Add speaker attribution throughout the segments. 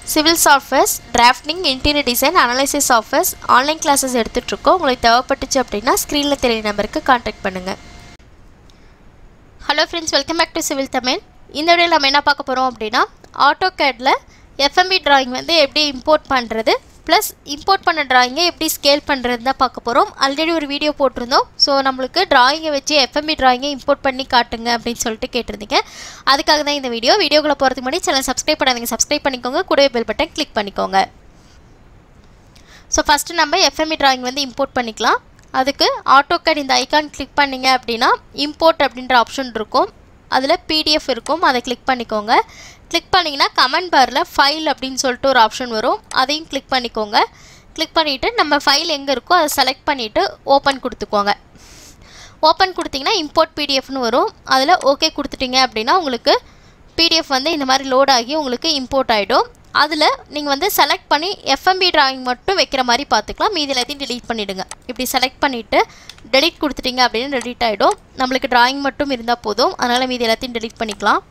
Speaker 1: civil softwares drafting interior design analysis softwares online classes எடுத்துகிட்ருக்கோம் உங்களுக்கு தேவைப்பட்டுச்சு அப்படின்னா ஸ்க்ரீனில் தெரிய நம்பருக்கு காண்டாக்ட் பண்ணுங்கள் hello friends welcome back to civil Tamil இந்த வீடியோவில் நம்ம என்ன பார்க்க போகிறோம் அப்படின்னா ஆட்டோ கேடில் எஃப்எம்பி டிராயிங் வந்து எப்படி இம்போர்ட் பண்ணுறது ப்ளஸ் இம்போர்ட் பண்ண டிராயிங்கை எப்படி ஸ்கேல் பண்ணுறது தான் பார்க்க போகிறோம் ஆல்ரெடி ஒரு வீடியோ போட்டிருந்தோம் ஸோ நம்மளுக்கு டிராயிங்கை வச்சு எஃப்எம்பி டிராயிங்கை இம்போர்ட் பண்ணி காட்டுங்க அப்படின்னு சொல்லிட்டு கேட்டிருந்தீங்க அதுக்காக தான் இந்த வீடியோ வீடியோக்குள்ளே போகிறதுக்கு முன்னாடி சேனல் சப்ஸ்கிரைப் பண்ணாதீங்க சப்ஸ்கிரைப் பண்ணிக்கோங்க கூடவே பெல் பட்டன் கிளிக் பண்ணிக்கோங்க ஸோ ஃபஸ்ட்டு நம்ம எஃப்எம்இ டிராயிங் வந்து இம்போர்ட் பண்ணிக்கலாம் அதுக்கு ஆட்டோகேட் இந்த ஐக்கான் கிளிக் பண்ணிங்க அப்படின்னா இம்போர்ட் அப்படின்ற ஆப்ஷன் இருக்கும் அதில் பிடிஎஃப் இருக்கும் அதை கிளிக் பண்ணிக்கோங்க கிளிக் பண்ணிங்கன்னா கமெண்ட் பாரில் ஃபைல் அப்படின்னு சொல்லிட்டு ஒரு ஆப்ஷன் வரும் அதையும் கிளிக் பண்ணிக்கோங்க கிளிக் பண்ணிவிட்டு நம்ம ஃபைல் எங்கே இருக்கோ அதை செலக்ட் பண்ணிவிட்டு ஓப்பன் கொடுத்துக்கோங்க ஓப்பன் கொடுத்தீங்கன்னா இம்போர்ட் பிடிஎஃப்னு வரும் அதில் ஓகே கொடுத்துட்டீங்க அப்படின்னா உங்களுக்கு பிடிஎஃப் வந்து இந்த மாதிரி லோட் ஆகி உங்களுக்கு இம்போர்ட் ஆகிடும் அதில் நீங்கள் வந்து செலக்ட் பண்ணி எஃப்எம்பி டிராயிங் மட்டும் வைக்கிற மாதிரி பார்த்துக்கலாம் மீதி எல்லாத்தையும் delete பண்ணிவிடுங்க இப்படி செலக்ட் பண்ணிவிட்டு delete கொடுத்துட்டீங்க அப்படின்னு delete ஆகிடும் நம்மளுக்கு டிராயிங் மட்டும் இருந்தால் போதும் அதனால் மீதி எல்லாத்தையும் delete பண்ணிக்கலாம்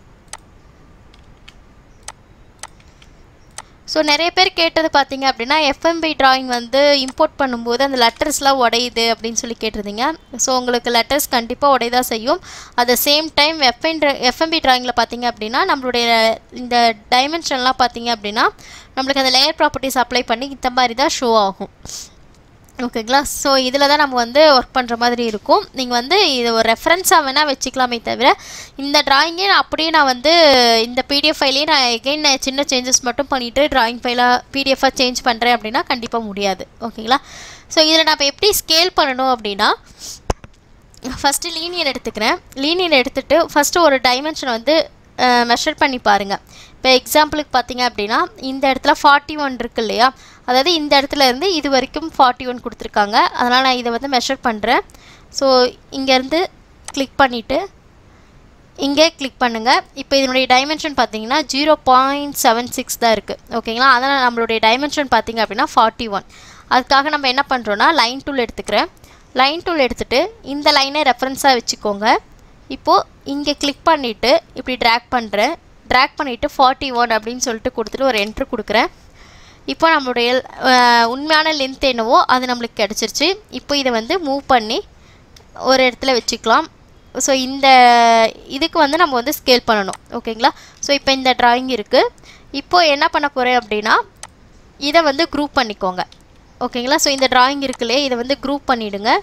Speaker 1: ஸோ நிறைய பேர் கேட்டது பார்த்தீங்க அப்படின்னா எஃப்எம்பி டிராயிங் வந்து இம்போர்ட் பண்ணும்போது அந்த லெட்டர்ஸ்லாம் உடையுது அப்படின்னு சொல்லி கேட்டிருந்தீங்க ஸோ உங்களுக்கு லெட்டர்ஸ் கண்டிப்பாக உடையதான் செய்யும் at the same time FN FMB டிராயிங்கில் பார்த்தீங்க அப்படின்னா நம்மளுடைய இந்த டைமென்ஷன்லாம் பார்த்தீங்க அப்படின்னா நம்மளுக்கு அந்த லேயர் ப்ராப்பர்ட்டிஸ் அப்ளை பண்ணி இந்த மாதிரி தான் ஷோ ஆகும் ஓகேங்களா ஸோ இதில் தான் நம்ம வந்து ஒர்க் பண்ணுற மாதிரி இருக்கும் நீங்கள் வந்து இது ஒரு ரெஃபரன்ஸாக வேணால் வச்சுக்கலாமே தவிர இந்த டிராயிங்கே நான் அப்படியே நான் வந்து இந்த பிடிஎஃப் ஃபைலையே நான் எகெயின் சின்ன சேஞ்சஸ் மட்டும் பண்ணிவிட்டு டிராயிங் ஃபைலாக பிடிஎஃபாக சேஞ்ச் பண்ணுறேன் அப்படின்னா கண்டிப்பாக முடியாது ஓகேங்களா ஸோ இதில் நம்ம எப்படி ஸ்கேல் பண்ணணும் அப்படின்னா ஃபஸ்ட்டு லீனியர் எடுத்துக்கிறேன் லீனியர் எடுத்துகிட்டு ஃபஸ்ட்டு ஒரு டைமென்ஷனை வந்து மெஷர் பண்ணி பாருங்கள் இப்போ எக்ஸாம்பிளுக்கு பார்த்தீங்க அப்படின்னா இந்த இடத்துல ஃபார்ட்டி ஒன் இருக்கு இல்லையா அதாவது இந்த இடத்துல இருந்து இது வரைக்கும் ஃபார்ட்டி ஒன் கொடுத்துருக்காங்க அதனால் நான் இதை வந்து மெஷர் பண்ணுறேன் ஸோ இங்கேருந்து கிளிக் பண்ணிவிட்டு இங்கே கிளிக் பண்ணுங்கள் இப்போ இதனுடைய டைமென்ஷன் பார்த்தீங்கன்னா ஜீரோ பாயிண்ட் செவன் சிக்ஸ் தான் இருக்குது ஓகேங்களா அதனால் நம்மளுடைய டைமென்ஷன் பார்த்தீங்க அப்படின்னா ஃபார்ட்டி ஒன் அதுக்காக நம்ம என்ன பண்ணுறோன்னா லைன் டூல் எடுத்துக்கிறேன் லைன் டூல் எடுத்துகிட்டு இந்த லைனை ரெஃபரன்ஸாக வச்சுக்கோங்க இப்போது இங்கே கிளிக் பண்ணிவிட்டு இப்படி ட்ராக் பண்ணுறேன் ட்ராக் பண்ணிவிட்டு ஃபார்ட்டி ஒன் அப்படின்னு சொல்லிட்டு கொடுத்துட்டு ஒரு என்ட்ரு கொடுக்குறேன் இப்போ நம்மளுடைய அஹ், உண்மையான லென்த் என்னவோ அது நம்மளுக்கு கிடச்சிருச்சு இப்போ இதை வந்து மூவ் பண்ணி ஒரு இடத்துல வச்சுக்கலாம் ஸோ இந்த இதுக்கு வந்து நம்ம வந்து ஸ்கேல் பண்ணணும் ஓகேங்களா ஸோ இப்போ இந்த டிராயிங் இருக்குது இப்போது என்ன பண்ண போகிறேன் அப்படின்னா இதை வந்து குரூப் பண்ணிக்கோங்க ஓகேங்களா ஸோ இந்த டிராயிங் இருக்குல்லையே இதை வந்து குரூப் பண்ணிவிடுங்க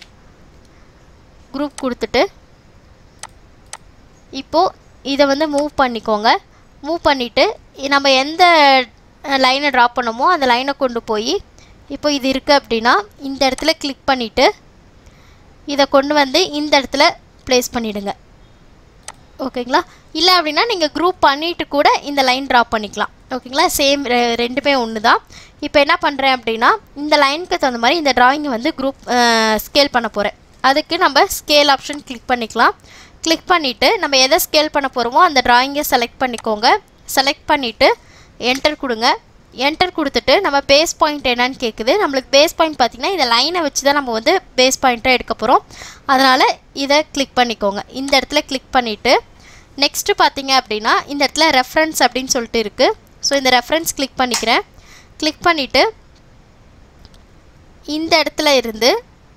Speaker 1: குரூப் கொடுத்துட்டு இப்போது இதை வந்து மூவ் பண்ணிக்கோங்க மூவ் பண்ணிவிட்டு நம்ம எந்த லைனை ட்ரா பண்ணமோ அந்த லைனை கொண்டு போய் இப்போ இது இருக்குது அப்படின்னா இந்த இடத்துல கிளிக் பண்ணிவிட்டு இதை கொண்டு வந்து இந்த இடத்துல ப்ளேஸ் பண்ணிவிடுங்க ஓகேங்களா இல்லை அப்படின்னா நீங்கள் குரூப் பண்ணிவிட்டு கூட இந்த லைன் ட்ரா பண்ணிக்கலாம் ஓகேங்களா சேம் ரெண்டுமே ஒன்று தான் இப்போ என்ன பண்ணுறேன் அப்படின்னா இந்த லைனுக்கு தகுந்த மாதிரி இந்த டிராயிங்கை வந்து குரூப் ஸ்கேல் பண்ண போகிறேன் அதுக்கு நம்ம ஸ்கேல் ஆப்ஷன் கிளிக் பண்ணிக்கலாம் கிளிக் பண்ணிவிட்டு நம்ம எதை ஸ்கேல் பண்ண போகிறோமோ அந்த டிராயிங்கை செலக்ட் பண்ணிக்கோங்க செலக்ட் பண்ணிவிட்டு என்டர் கொடுங்க என்டர் கொடுத்துட்டு நம்ம பேஸ் பாயிண்ட் என்னன்னு கேட்குது நம்மளுக்கு பேஸ் பாயிண்ட் பார்த்திங்கன்னா இந்த லைனை வச்சு தான் நம்ம வந்து பேஸ் பாயிண்ட்டாக எடுக்க போகிறோம் அதனால் இதை கிளிக் பண்ணிக்கோங்க இந்த இடத்துல கிளிக் பண்ணிவிட்டு நெக்ஸ்ட்டு பார்த்தீங்க அப்படின்னா இந்த இடத்துல ரெஃபரன்ஸ் அப்படின்னு சொல்லிட்டு இருக்குது ஸோ இந்த ரெஃபரன்ஸ் கிளிக் பண்ணிக்கிறேன் கிளிக் பண்ணிவிட்டு இந்த இடத்துல இருந்து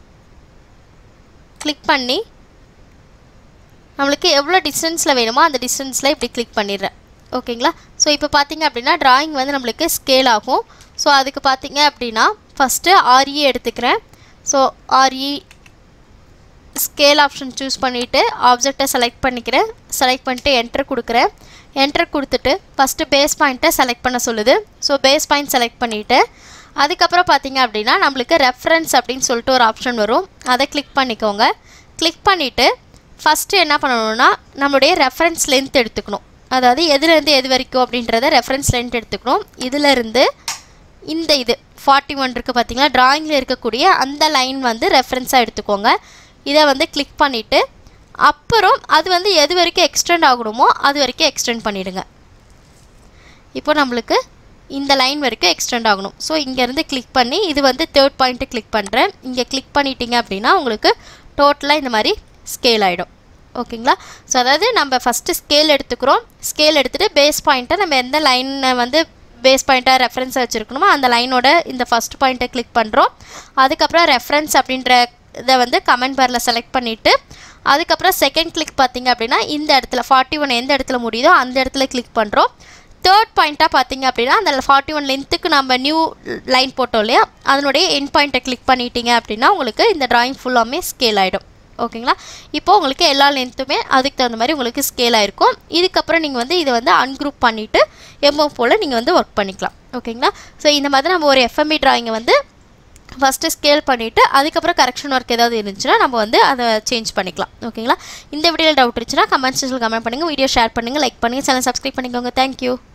Speaker 1: கிளிக் பண்ணி நம்மளுக்கு எவ்வளோ டிஸ்டன்ஸில் வேணுமோ அந்த டிஸ்டன்ஸில் இப்படி கிளிக் பண்ணிடுறேன் ஓகேங்களா ஸோ இப்போ பார்த்தீங்க அப்படின்னா டிராயிங் வந்து நம்மளுக்கு ஸ்கேல் ஆகும் ஸோ அதுக்கு பார்த்தீங்க அப்படின்னா ஃபஸ்ட்டு ஆர்இ எடுத்துக்கிறேன் so RE scale option choose பண்ணிவிட்டு ஆப்ஜெக்டை செலக்ட் பண்ணிக்கிறேன் செலக்ட் பண்ணிட்டு என்டர் கொடுக்குறேன் என்டர் கொடுத்துட்டு ஃபஸ்ட்டு பேஸ் பாயிண்ட்டை செலக்ட் பண்ண சொல்லுது ஸோ பேஸ் பாயிண்ட் செலக்ட் பண்ணிவிட்டு அதுக்கப்புறம் பார்த்தீங்க அப்படின்னா நம்மளுக்கு ரெஃபரன்ஸ் அப்படின்னு சொல்லிட்டு ஒரு ஆப்ஷன் வரும் அதை கிளிக் பண்ணிக்கோங்க கிளிக் பண்ணிவிட்டு ஃபஸ்ட்டு என்ன பண்ணணும்னா நம்மளுடைய ரெஃபரன்ஸ் லென்த் எடுத்துக்கணும் அதாவது எதுலேருந்து எது வரைக்கும் அப்படின்றத ரெஃபரன்ஸ் லென்த் எடுத்துக்கணும் இதிலேருந்து இந்த இது ஃபார்ட்டி ஒன் இருக்குது பார்த்தீங்களா டிராயிங்கில் இருக்கக்கூடிய அந்த லைன் வந்து ரெஃபரன்ஸாக எடுத்துக்கோங்க இதை வந்து கிளிக் பண்ணிவிட்டு அப்புறம் அது வந்து எது வரைக்கும் எக்ஸ்டெண்ட் ஆகணுமோ அது வரைக்கும் எக்ஸ்டெண்ட் பண்ணிவிடுங்க இப்போ நம்மளுக்கு இந்த லைன் வரைக்கும் எக்ஸ்டெண்ட் ஆகணும் ஸோ இங்கேருந்து கிளிக் பண்ணி இது வந்து தேர்ட் பாயிண்ட்டு கிளிக் பண்ணுறேன் இங்கே கிளிக் பண்ணிட்டீங்க அப்படின்னா உங்களுக்கு டோட்டலாக இந்த மாதிரி ஸ்கேல் ஆகிடும் ஓகேங்களா ஸோ அதாவது நம்ம ஃபஸ்ட்டு ஸ்கேல் எடுத்துக்கிறோம் ஸ்கேல் எடுத்துகிட்டு பேஸ் பாயிண்ட்டை நம்ம எந்த லைனை வந்து பேஸ் பாயிண்ட்டாக ரெஃபரன்ஸை வச்சுருக்கணுமோ அந்த லைனோட இந்த ஃபஸ்ட் பாயிண்ட்டை கிளிக் பண்ணுறோம் அதுக்கப்புறம் ரெஃபரன்ஸ் அப்படின்ற இதை வந்து கமெண்ட் பாரில் செலக்ட் பண்ணிவிட்டு அதுக்கப்புறம் செகண்ட் கிளிக் பார்த்தீங்க அப்படின்னா இந்த இடத்துல ஃபார்ட்டி ஒன் எந்த இடத்துல முடியுதோ அந்த இடத்துல கிளிக் பண்ணுறோம் தேர்ட் பாயிண்ட்டாக பார்த்தீங்க அப்படின்னா அந்த ஃபார்ட்டி ஒன் லென்த்துக்கு நம்ம நியூ லைன் போட்டோம் இல்லையா அதனுடைய எண்ட் பாயிண்ட்டை கிளிக் பண்ணிட்டீங்க அப்படின்னா உங்களுக்கு இந்த drawing ஃபுல்லாமே ஸ்கேல் ஆகிடும் ஓகேங்களா இப்போ உங்களுக்கு எல்லா லென்த்துமே அதுக்கு தகுந்த மாதிரி உங்களுக்கு ஸ்கேல் ஆயிருக்கும் இதுக்கப்புறம் நீங்கள் வந்து இதை வந்து அன்குரூப் பண்ணிவிட்டு எம்ஓ போல் நீங்கள் வந்து ஒர்க் பண்ணிக்கலாம் ஓகேங்களா ஸோ இந்த மாதிரி நம்ம ஒரு எஃப்எம்பி டிராயிங்கை வந்து ஃபஸ்ட்டு ஸ்கேல் பண்ணிவிட்டு அதுக்கப்புறம் கரெக்ஷன் ஒர்க் ஏதாவது இருந்துச்சுன்னா நம்ம வந்து அதை சேஞ்ச் பண்ணிக்கலாம் ஓகேங்களா இந்த வீடியோவில் டவுட் இருந்துச்சுன்னா கமெண்ட் செக்ஷனில் கமெண்ட் பண்ணுங்கள் வீடியோ ஷேர் பண்ணுங்கள் லைக் பண்ணுங்கள் சேனல் சப்ஸ்கிரைப் பண்ணிக்கோங்க தேங்க்யூ